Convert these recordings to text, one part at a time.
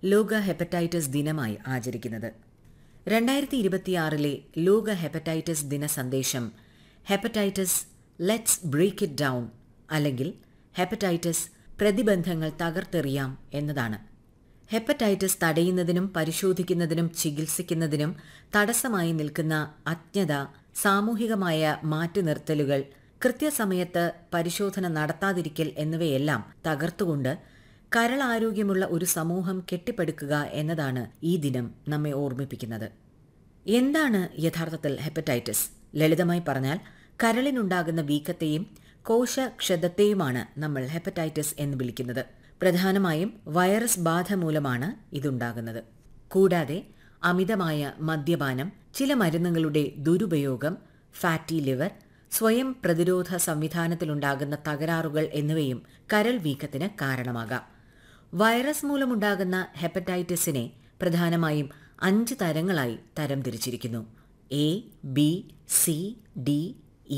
ലോക ഹെപ്പറ്റൈറ്റിസ് ദിനമായി ആചരിക്കുന്നത് രണ്ടായിരത്തി ഇരുപത്തിയാറിലെ ലോക ഹെപ്പറ്റൈറ്റിസ് ദിന സന്ദേശം hepatitis let's break it down അല്ലെങ്കിൽ ഹെപ്പറ്റൈറ്റിസ് പ്രതിബന്ധങ്ങൾ തകർത്തെറിയാം എന്നതാണ് ഹെപ്പറ്റൈറ്റിസ് തടയുന്നതിനും പരിശോധിക്കുന്നതിനും ചികിത്സിക്കുന്നതിനും തടസ്സമായി നിൽക്കുന്ന അജ്ഞത സാമൂഹികമായ മാറ്റിനിർത്തലുകൾ കൃത്യസമയത്ത് പരിശോധന നടത്താതിരിക്കൽ എന്നിവയെല്ലാം തകർത്തുകൊണ്ട് കരളാരോഗ്യമുള്ള ഒരു സമൂഹം കെട്ടിപ്പടുക്കുക എന്നതാണ് ഈ ദിനം നമ്മെ ഓർമ്മിപ്പിക്കുന്നത് എന്താണ് യഥാർത്ഥത്തിൽ ഹെപ്പറ്റൈറ്റിസ് ലളിതമായി പറഞ്ഞാൽ കരളിനുണ്ടാകുന്ന വീക്കത്തെയും കോശക്ഷതത്തെയുമാണ് നമ്മൾ ഹെപ്പറ്റൈറ്റിസ് എന്ന് വിളിക്കുന്നത് പ്രധാനമായും വൈറസ് ബാധ മൂലമാണ് ഇതുണ്ടാകുന്നത് കൂടാതെ അമിതമായ മദ്യപാനം ചില മരുന്നുകളുടെ ദുരുപയോഗം ഫാറ്റി ലിവർ സ്വയം പ്രതിരോധ സംവിധാനത്തിലുണ്ടാകുന്ന തകരാറുകൾ എന്നിവയും കരൾ വീക്കത്തിന് കാരണമാകാം വൈറസ് മൂലമുണ്ടാകുന്ന ഹെപ്പറ്റൈറ്റിസിനെ പ്രധാനമായും അഞ്ച് തരങ്ങളായി തരംതിരിച്ചിരിക്കുന്നു A B C D E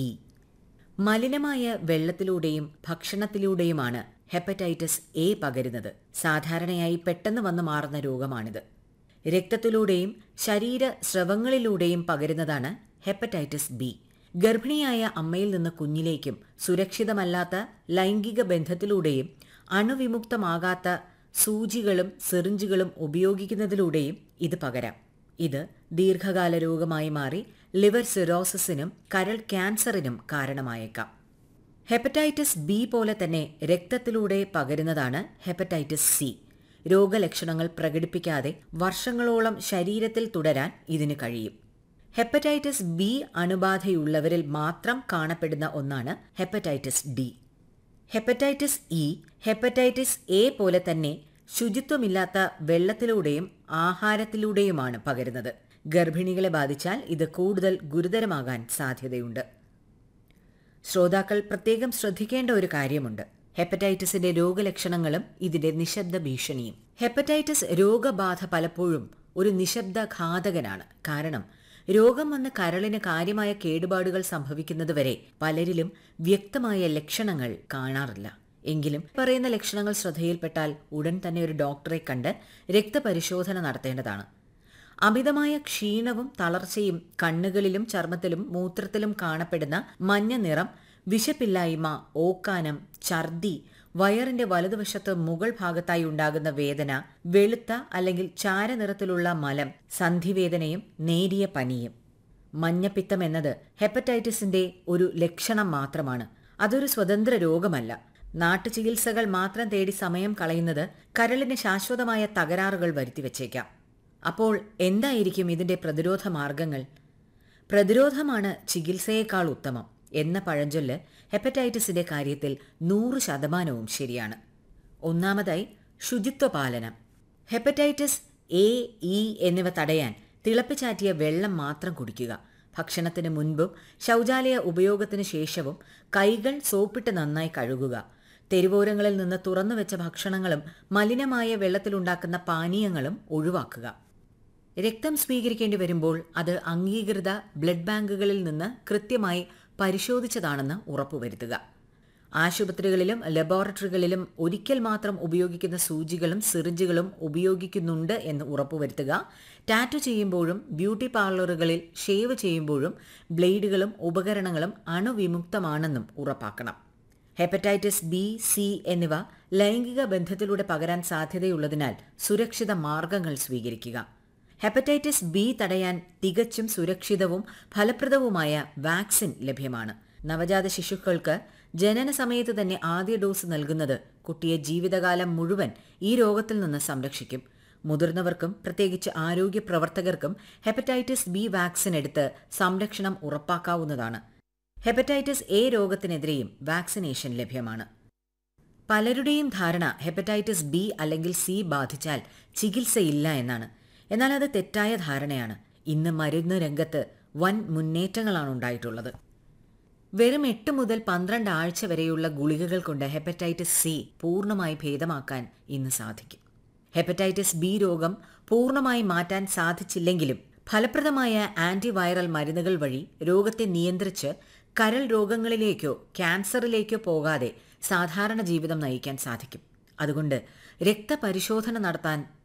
മലിനമായ വെള്ളത്തിലൂടെയും ഭക്ഷണത്തിലൂടെയുമാണ് ഹെപ്പറ്റൈറ്റിസ് എ പകരുന്നത് സാധാരണയായി പെട്ടെന്ന് വന്നു മാറുന്ന രോഗമാണിത് രക്തത്തിലൂടെയും ശരീര സ്രവങ്ങളിലൂടെയും പകരുന്നതാണ് ഹെപ്പറ്റൈറ്റിസ് ബി ഗർഭിണിയായ അമ്മയിൽ നിന്ന് കുഞ്ഞിലേക്കും സുരക്ഷിതമല്ലാത്ത ലൈംഗിക ബന്ധത്തിലൂടെയും അണുവിമുക്തമാകാത്ത സൂചികളും സിറിഞ്ചുകളും ഉപയോഗിക്കുന്നതിലൂടെയും ഇത് പകരാം ഇത് ദീർഘകാല രോഗമായി മാറി ലിവർ സിറോസിസിനും കരൾ ക്യാൻസറിനും കാരണമായേക്കാം ഹെപ്പറ്റൈറ്റിസ് ബി പോലെ തന്നെ രക്തത്തിലൂടെ പകരുന്നതാണ് ഹെപ്പറ്റൈറ്റിസ് സി രോഗലക്ഷണങ്ങൾ പ്രകടിപ്പിക്കാതെ വർഷങ്ങളോളം ശരീരത്തിൽ തുടരാൻ ഇതിന് കഴിയും ഹെപ്പറ്റൈറ്റിസ് ബി അണുബാധയുള്ളവരിൽ മാത്രം കാണപ്പെടുന്ന ഒന്നാണ് hepatitis D hepatitis E hepatitis A പോലെ തന്നെ ശുചിത്വമില്ലാത്ത വെള്ളത്തിലൂടെയും ആഹാരത്തിലൂടെയുമാണ് പകരുന്നത് ഗർഭിണികളെ ബാധിച്ചാൽ ഇത് കൂടുതൽ ഗുരുതരമാകാൻ സാധ്യതയുണ്ട് ശ്രോതാക്കൾ പ്രത്യേകം ശ്രദ്ധിക്കേണ്ട ഒരു കാര്യമുണ്ട് ഹെപ്പറ്റൈറ്റിസിന്റെ രോഗലക്ഷണങ്ങളും ഇതിന്റെ നിശബ്ദ ഭീഷണിയും ഹെപ്പറ്റൈറ്റിസ് രോഗബാധ പലപ്പോഴും ഒരു നിശബ്ദ ഘാതകനാണ് കാരണം രോഗം വന്ന് കരളിന് കാര്യമായ കേടുപാടുകൾ സംഭവിക്കുന്നതുവരെ പലരിലും വ്യക്തമായ ലക്ഷണങ്ങൾ കാണാറില്ല എങ്കിലും പറയുന്ന ലക്ഷണങ്ങൾ ശ്രദ്ധയിൽപ്പെട്ടാൽ ഉടൻ തന്നെ ഒരു ഡോക്ടറെ കണ്ട് രക്തപരിശോധന നടത്തേണ്ടതാണ് അമിതമായ ക്ഷീണവും തളർച്ചയും കണ്ണുകളിലും ചർമ്മത്തിലും മൂത്രത്തിലും കാണപ്പെടുന്ന മഞ്ഞ നിറം വിശപ്പില്ലായ്മ ഓക്കാനം ഛർദി വയറിന്റെ വലതുവശത്ത് മുകൾ ഭാഗത്തായി ഉണ്ടാകുന്ന വേദന വെളുത്ത അല്ലെങ്കിൽ ചാരനിറത്തിലുള്ള മലം സന്ധിവേദനയും നേരിയ പനിയും മഞ്ഞപ്പിത്തം എന്നത് ഹെപ്പറ്റൈറ്റിസിന്റെ ഒരു ലക്ഷണം മാത്രമാണ് അതൊരു സ്വതന്ത്ര രോഗമല്ല നാട്ടുചികിത്സകൾ മാത്രം തേടി സമയം കളയുന്നത് കരളിന് ശാശ്വതമായ തകരാറുകൾ വരുത്തിവെച്ചേക്കാം അപ്പോൾ എന്തായിരിക്കും ഇതിന്റെ പ്രതിരോധ മാർഗങ്ങൾ പ്രതിരോധമാണ് ചികിത്സയേക്കാൾ ഉത്തമം എന്ന പഴഞ്ചൊല്ല് ഹെപ്പറ്റൈറ്റിസിന്റെ കാര്യത്തിൽ നൂറ് ശതമാനവും ശരിയാണ് ഒന്നാമതായി ശുചിത്വ പാലനം ഹെപ്പറ്റൈറ്റിസ് എ ഇ എന്നിവ തടയാൻ തിളപ്പിച്ചാറ്റിയ വെള്ളം മാത്രം കുടിക്കുക ഭക്ഷണത്തിന് മുൻപും ശൗചാലയ ഉപയോഗത്തിന് ശേഷവും കൈകൾ സോപ്പിട്ട് നന്നായി കഴുകുക തെരുവോരങ്ങളിൽ നിന്ന് തുറന്നുവെച്ച ഭക്ഷണങ്ങളും മലിനമായ വെള്ളത്തിലുണ്ടാക്കുന്ന പാനീയങ്ങളും ഒഴിവാക്കുക രക്തം സ്വീകരിക്കേണ്ടി വരുമ്പോൾ അത് അംഗീകൃത ബ്ലഡ് ബാങ്കുകളിൽ നിന്ന് കൃത്യമായി പരിശോധിച്ചതാണെന്ന് ഉറപ്പുവരുത്തുക ആശുപത്രികളിലും ലബോറട്ടറികളിലും ഒരിക്കൽ മാത്രം ഉപയോഗിക്കുന്ന സൂചികളും സിറിഞ്ചുകളും ഉപയോഗിക്കുന്നുണ്ട് എന്ന് ഉറപ്പുവരുത്തുക ടാറ്റു ചെയ്യുമ്പോഴും ബ്യൂട്ടി പാർലറുകളിൽ ഷേവ് ചെയ്യുമ്പോഴും ബ്ലേഡുകളും ഉപകരണങ്ങളും അണുവിമുക്തമാണെന്നും ഉറപ്പാക്കണം ഹെപ്പറ്റൈറ്റിസ് ബി സി എന്നിവ ലൈംഗിക ബന്ധത്തിലൂടെ പകരാൻ സാധ്യതയുള്ളതിനാൽ സുരക്ഷിത മാർഗങ്ങൾ സ്വീകരിക്കുക ഹെപ്പറ്റൈറ്റിസ് ബി തടയാൻ തികച്ചും സുരക്ഷിതവും ഫലപ്രദവുമായ വാക്സിൻ ലഭ്യമാണ് നവജാത ശിശുക്കൾക്ക് ജനന സമയത്ത് തന്നെ ആദ്യ ഡോസ് നൽകുന്നത് കുട്ടിയെ ജീവിതകാലം മുഴുവൻ ഈ രോഗത്തിൽ നിന്ന് സംരക്ഷിക്കും മുതിർന്നവർക്കും പ്രത്യേകിച്ച് ആരോഗ്യ പ്രവർത്തകർക്കും ഹെപ്പറ്റൈറ്റിസ് ബി വാക്സിൻ എടുത്ത് സംരക്ഷണം ഉറപ്പാക്കാവുന്നതാണ് ഹെപ്പറ്റൈറ്റിസ് എ രോഗത്തിനെതിരെയും വാക്സിനേഷൻ ലഭ്യമാണ് പലരുടെയും ധാരണ ഹെപ്പറ്റൈറ്റിസ് ബി അല്ലെങ്കിൽ സി ബാധിച്ചാൽ ചികിത്സയില്ല എന്നാണ് എന്നാൽ അത് തെറ്റായ ധാരണയാണ് ഇന്ന് മരുന്ന് രംഗത്ത് വൻ മുന്നേറ്റങ്ങളാണ് ഉണ്ടായിട്ടുള്ളത് വെറും എട്ട് മുതൽ പന്ത്രണ്ട് ആഴ്ച വരെയുള്ള ഗുളികകൾ കൊണ്ട് ഹെപ്പറ്റൈറ്റിസ് സി പൂർണ്ണമായി ഭേദമാക്കാൻ ഇന്ന് സാധിക്കും ഹെപ്പറ്റൈറ്റിസ് ബി രോഗം പൂർണ്ണമായി മാറ്റാൻ സാധിച്ചില്ലെങ്കിലും ഫലപ്രദമായ ആന്റിവൈറൽ മരുന്നുകൾ വഴി രോഗത്തെ നിയന്ത്രിച്ച് കരൾ രോഗങ്ങളിലേക്കോ ക്യാൻസറിലേക്കോ പോകാതെ സാധാരണ ജീവിതം നയിക്കാൻ സാധിക്കും അതുകൊണ്ട് രക്തപരിശോധന നടത്താൻ